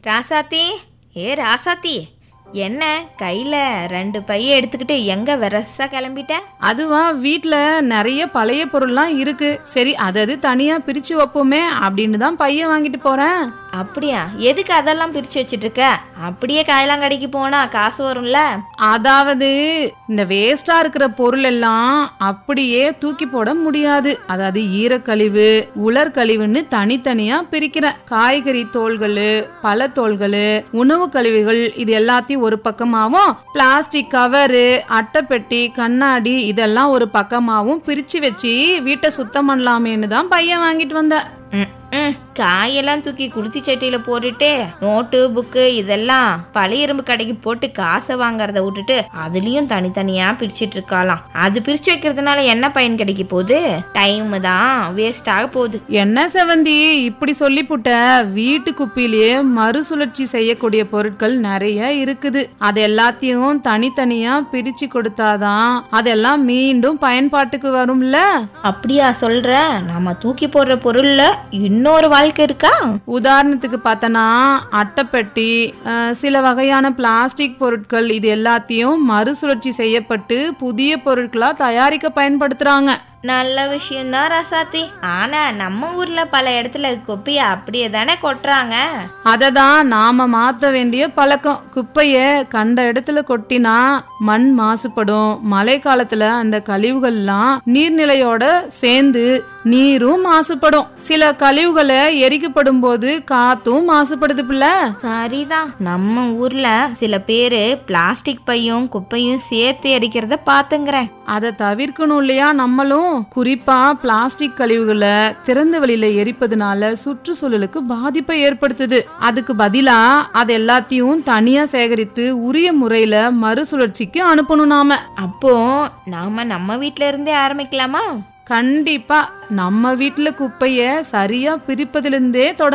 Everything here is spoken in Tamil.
ராசாத்தி ஏ ராசாத்தி என்ன கையில ரெண்டு பைய எடுத்துக்கிட்டு எங்க வெரசா கிளம்பிட்ட அதுவா வீட்ல நிறைய பழைய பொருள்லாம் இருக்கு சரி அது அது தனியா பிரிச்சு வைப்போமே அப்படின்னு தான் பையன் வாங்கிட்டு போறேன் அப்படியா எதுக்கு அதெல்லாம் பிரிச்சு வச்சிட்டு இருக்க அப்படியே காயலாங்கடைக்கு போனா காசு வரும்ல அதாவது இந்த வேஸ்டா இருக்கிற பொருள் எல்லாம் அப்படியே தூக்கி போட முடியாது அதாவது ஈரக்கழிவு உலர் கழிவுன்னு தனித்தனியா பிரிக்கிறேன் காய்கறி தோல்கள் பழத்தோல்கள் உணவு கழிவுகள் இது எல்லாத்தையும் ஒரு பக்கமாவும் பிளாஸ்டிக் கவரு அட்டைப்பெட்டி கண்ணாடி இதெல்லாம் ஒரு பக்கமாவும் பிரிச்சு வச்சு வீட்டை சுத்தம் பண்ணலாமேன்னு தான் பையன் வாங்கிட்டு வந்தேன் ம், ம். காயெல்லாம் தூக்கி குடுத்தி சட்டியில போட்டுட்டு நோட்டு புக்கு இதெல்லாம் பழைய இரும்பு கடைக்கு போட்டு காசை வாங்குறத விட்டுட்டு அதுலயும் தனித்தனியா பிரிச்சிட்டு இருக்காளாம் அது பிரிச்சு வைக்கிறதுனால என்ன பயன் கிடைக்க போகுது டைம் தான் வேஸ்ட் ஆக போகுது என்ன செவந்தி இப்படி சொல்லிப்புட்ட வீட்டு குப்பையிலேயே மறுசுழற்சி செய்யக்கூடிய பொருட்கள் நிறைய இருக்குது அது எல்லாத்தையும் தனித்தனியா பிரிச்சு கொடுத்தாதான் அதெல்லாம் மீண்டும் பயன்பாட்டுக்கு வரும்ல அப்படியா சொல்ற நாம தூக்கி போடுற பொருள்ல இன்னொரு வாழ்க்கை இருக்கா உதாரணத்துக்கு பார்த்தனா அட்டைப்பெட்டி அஹ், சில வகையான பிளாஸ்டிக் பொருட்கள் இது எல்லாத்தையும் மறுசுழற்சி செய்யப்பட்டு புதிய பொருட்களா தயாரிக்க பயன்படுத்துறாங்க நல்ல விஷயம்தான் ரசாத்தி ஆனா நம்ம ஊர்ல பல இடத்துல குப்பைய அப்படியே தானே கொட்டுறாங்க அதை தான் நாம மாத்த வேண்டிய பழக்கம் குப்பைய கண்ட இடத்துல கொட்டினா மண் மாசுபடும் மழை காலத்துல அந்த கழிவுகள்லாம் நீர்நிலையோட சேர்ந்து நீரும் மாசுபடும் சில கழிவுகளை எரிக்கப்படும் போது காத்தும் மாசுபடுது பிள்ளை சரிதான் நம்ம ஊர்ல சில பேரு பிளாஸ்டிக் பையும் குப்பையும் சேர்த்து எரிக்கிறத பாத்துங்கிறேன் அதை தவிர்க்கணும் இல்லையா நம்மளும் குறிப்பா பிளாஸ்டிக் கழிவுகளை திறந்த வெளியில எரிப்பதுனால சுற்றுச்சூழலுக்கு பாதிப்பை ஏற்படுத்துது அதுக்கு பதிலா அது எல்லாத்தையும் தனியா சேகரித்து உரிய முறையில மறுசுழற்சிக்கு அனுப்பணும் நாம அப்போ நாம நம்ம வீட்ல இருந்தே ஆரம்பிக்கலாமா கண்டிப்பா நம்ம வீட்டுல குப்பைய சரியா பிரிப்பதிலிருந்தே தொட